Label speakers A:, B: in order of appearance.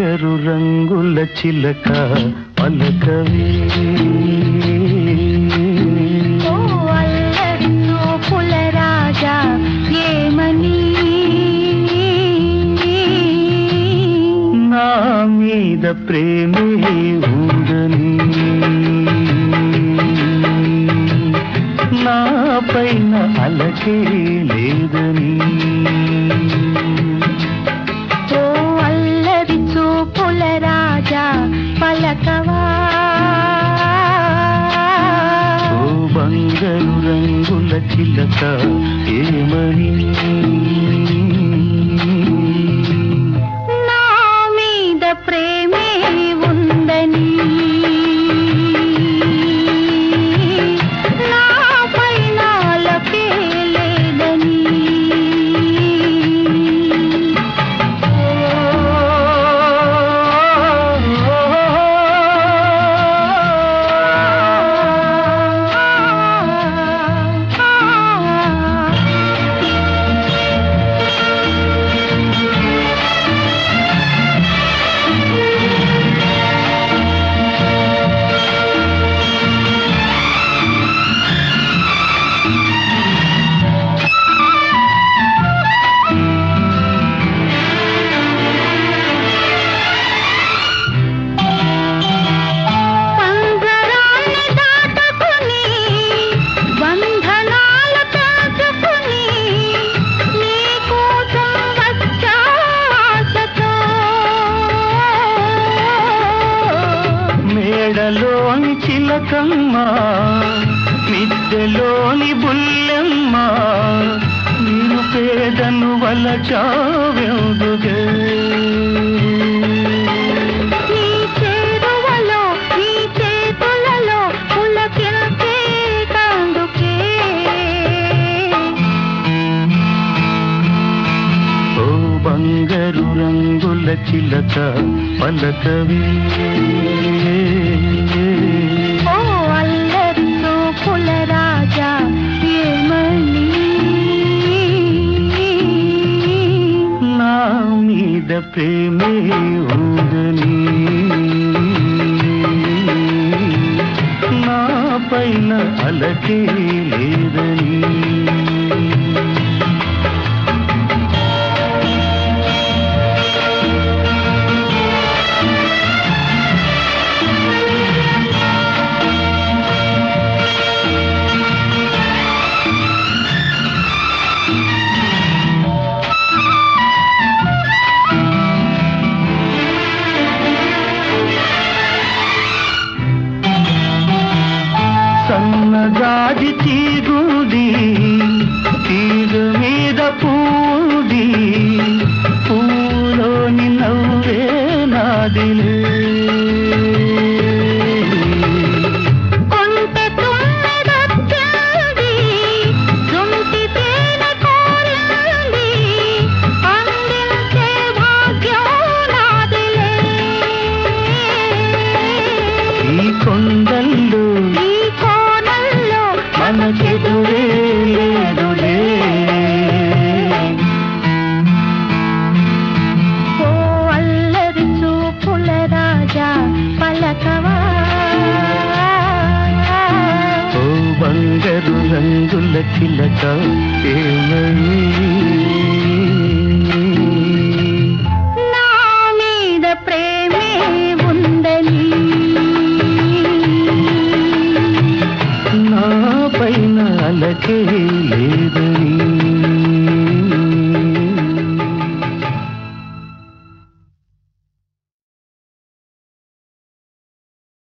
A: బంగారు రంగుల చిలక పలకవే
B: ఓ అల్లరి చూపుల రాజా ఏమని
A: నా మీద ప్రేమే ఉందని నా పైన అలకే లేదని
B: ఓ అల్లరి చూపుల రాజా పలకవా
A: ఓ బంగారు రంగుల చిలక ఏమని
B: నా మీద ప్రేమే ఉందని నా పైన అలకే లేదని పంజరాన్ని దాటుకుని బంధనాలు తెంచుకుని నీ కోసం వచ్చా ఆశతో
A: మేడలోని చిలకమ్మ మిద్దెలోని బుల్లెమ్మ నేను పేదను వలచావెందుగే
B: నీ చేరువలో నీ చేతులలో పులకించే కందుకే
A: ఓ బంగారు రంగుల చిలక పలకవే
B: ఓ అల్లరి చూపుల రాజా ఏమని
A: నా మీద ప్రేమే ఉందని నా పైన అలకే లేదని సన్నగాది తీగుది తీగ మీద పూది పూలోని నవ్వే నాదిలే
B: కొంటె తుమ్మెదొచ్చింది, జుంటి తేనె కోరింది, అందించే భాగ్యం నాదిలే.
A: ఈ కొండల్లో
B: ఈ కోణంలో
A: మనకెదురే లేదులే
B: ఓ అల్లరి చూపుల రాజా పలకవా
A: ఓ బంగారు రంగుల చిలక ఏమని